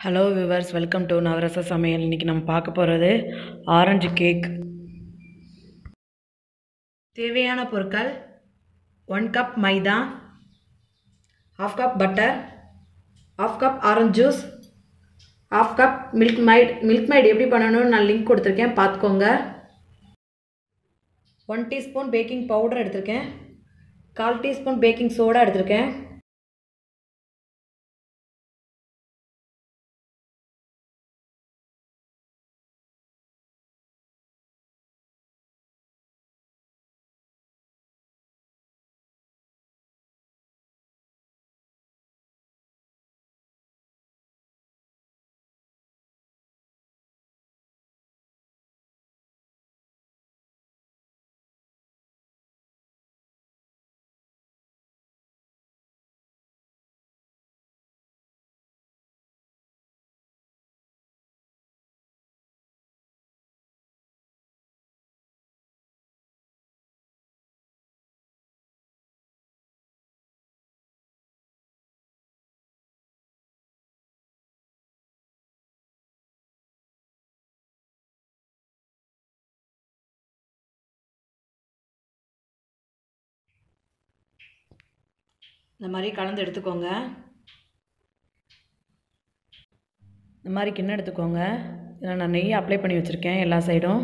hello viewers welcome to நவரச சமையல் இன்றைக்கி நம்ம பார்க்க போகிறது ஆரஞ்சு கேக் தேவையான பொருட்கள் one cup maida half cup butter half cup orange juice half cup Milkmaid Milkmaid எப்படி பண்ணணும்னு நான் லிங்க் கொடுத்துருக்கேன் பார்த்துக்கோங்க ஒன் டீஸ்பூன் பேக்கிங் பவுடர் எடுத்திருக்கேன் கால் டீஸ்பூன் பேக்கிங் சோடா எடுத்திருக்கேன் இந்த மாதிரி கலந்து எடுத்துக்கோங்க இந்த மாதிரி கிண்ணம் எடுத்துக்கோங்க இதில் நான் நெய் அப்ளை பண்ணி வச்சுருக்கேன் எல்லா சைடும்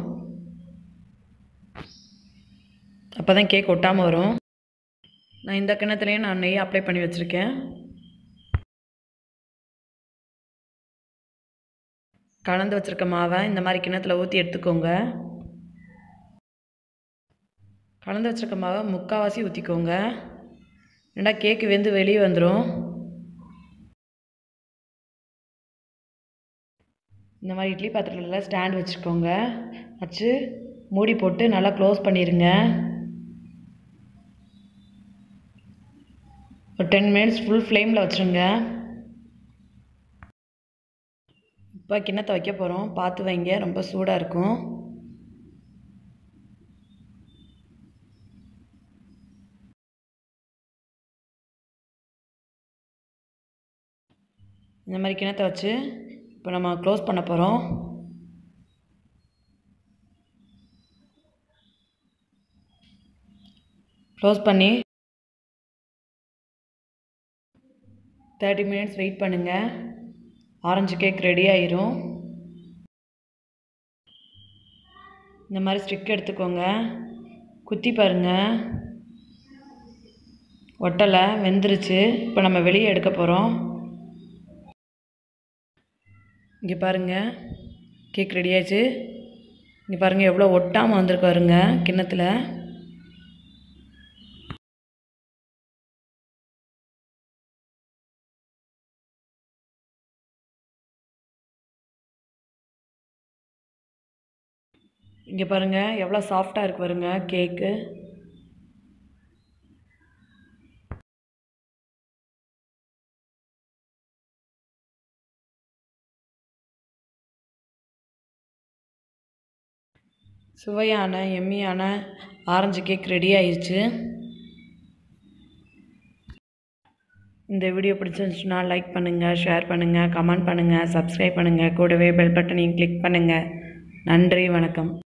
அப்போ தான் கேக் ஒட்டாமல் வரும் நான் இந்த கிண்ணத்துலேயும் நான் நெய் அப்ளை பண்ணி வச்சுருக்கேன் கலந்து வச்சுருக்க மாவை இந்த மாதிரி கிண்ணத்தில் ஊற்றி எடுத்துக்கோங்க கலந்து வச்சுருக்க மாவை முக்கால்வாசி ஊற்றிக்கோங்க ரெண்டா கேக்கு வெந்து வெளியே வந்துடும் இந்த மாதிரி இட்லி பாத்திரத்தில் ஸ்டாண்ட் வச்சுக்கோங்க வச்சு மூடி போட்டு நல்லா க்ளோஸ் பண்ணிடுங்க ஒரு டென் மினிட்ஸ் ஃபுல் ஃப்ளேமில் வச்சுருங்க இப்போ கிண்ணத்தை வைக்க போகிறோம் பார்த்து வைங்க ரொம்ப சூடாக இருக்கும் இந்த மாதிரி கிணத்தை வச்சு இப்போ நம்ம க்ளோஸ் பண்ண போகிறோம் க்ளோஸ் பண்ணி தேர்ட்டி மினிட்ஸ் வெயிட் பண்ணுங்கள் ஆரஞ்சு கேக் ரெடி ஆயிரும் இந்த மாதிரி ஸ்டிக் எடுத்துக்கோங்க குத்தி பாருங்கள் ஒட்டலை வெந்துருச்சு இப்போ நம்ம வெளியே எடுக்க போகிறோம் இங்கே பாருங்கள் கேக் ரெடி ஆயிடுச்சு இங்கே பாருங்கள் எவ்வளோ ஒட்டாமல் வந்திருக்கு பாருங்க கிண்ணத்தில் இங்கே பாருங்கள் எவ்வளோ சாஃப்டாக இருக்கு பாருங்க கேக்கு சுவையான எம்மியான ஆரஞ்சு கேக் ரெடி ஆயிடுச்சு இந்த வீடியோ பிடிச்சிருந்துச்சுன்னா லைக் பண்ணுங்கள் ஷேர் பண்ணுங்கள் கமெண்ட் பண்ணுங்கள் சப்ஸ்கிரைப் பண்ணுங்கள் கூடவே பெல் பட்டனையும் கிளிக் பண்ணுங்கள் நன்றி வணக்கம்